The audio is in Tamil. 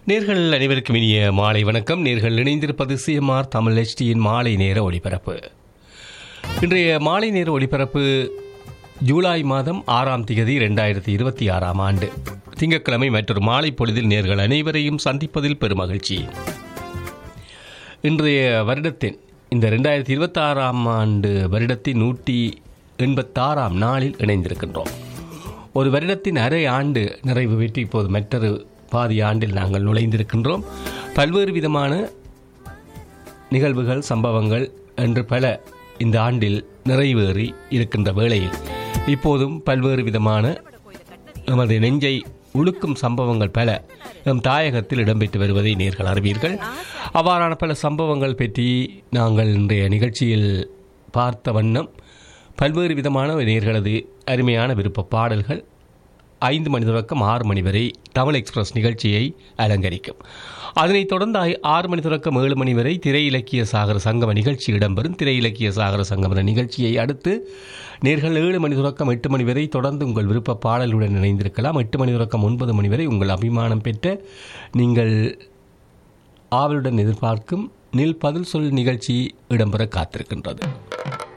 நேர்கள் அனைவருக்கும் இனிய மாலை வணக்கம் நேர்கள் இணைந்திருப்பது சிஎம்ஆர் தமிழ் HDயின் மாலை நேர ஒளிபரப்பு இன்றைய மாலை நேர ஒளிபரப்பு ஜூலை மாதம் ஆறாம் திகதி ரெண்டாயிரத்தி இருபத்தி ஆறாம் ஆண்டு திங்கட்கிழமை மற்றொரு மாலை பொழுதில் நேர்கள் அனைவரையும் சந்திப்பதில் பெருமகிழ்ச்சி இன்றைய வருடத்தின் இந்த ரெண்டாயிரத்தி இருபத்தாறாம் ஆண்டு வருடத்தின் நூற்றி எண்பத்தாறாம் நாளில் இணைந்திருக்கின்றோம் ஒரு வருடத்தின் அரை ஆண்டு நிறைவு பெற்று இப்போது மற்றொரு பாதி ஆண்டில் நாங்கள் நுழைந்திருக்கின்றோம் பல்வேறு விதமான நிகழ்வுகள் சம்பவங்கள் என்று பல இந்த ஆண்டில் நிறைவேறி இருக்கின்ற வேளையில் இப்போதும் பல்வேறு விதமான நமது நெஞ்சை உழுக்கும் சம்பவங்கள் பல நம் தாயகத்தில் இடம்பெற்று வருவதை நேர்கள் அறிவீர்கள் அவ்வாறான பல சம்பவங்கள் பற்றி நாங்கள் இன்றைய நிகழ்ச்சியில் பார்த்த வண்ணம் பல்வேறு விதமான நேர்களது அருமையான விருப்ப பாடல்கள் ஐந்து மணி தொடக்கம் ஆறு மணி வரை தமிழ் எக்ஸ்பிரஸ் நிகழ்ச்சியை அலங்கரிக்கும் அதனைத் தொடர்ந்து ஐ- ஆறு மணி தொடக்கம் ஏழு மணி வரை திரை இலக்கிய சாகர சங்கம நிகழ்ச்சி இடம்பெறும் திரை இலக்கிய சாகர சங்கம நிகழ்ச்சியை அடுத்து நேர்கள் ஏழு மணி தொடக்கம் எட்டு மணி வரை தொடர்ந்து உங்கள் விருப்ப பாடலுடன் இணைந்திருக்கலாம் எட்டு மணி தொடக்கம் ஒன்பது மணி வரை உங்கள் அபிமானம் பெற்ற நீங்கள் ஆவலுடன் எதிர்பார்க்கும் நில் பதில் சொல் நிகழ்ச்சி இடம்பெற காத்திருக்கின்றது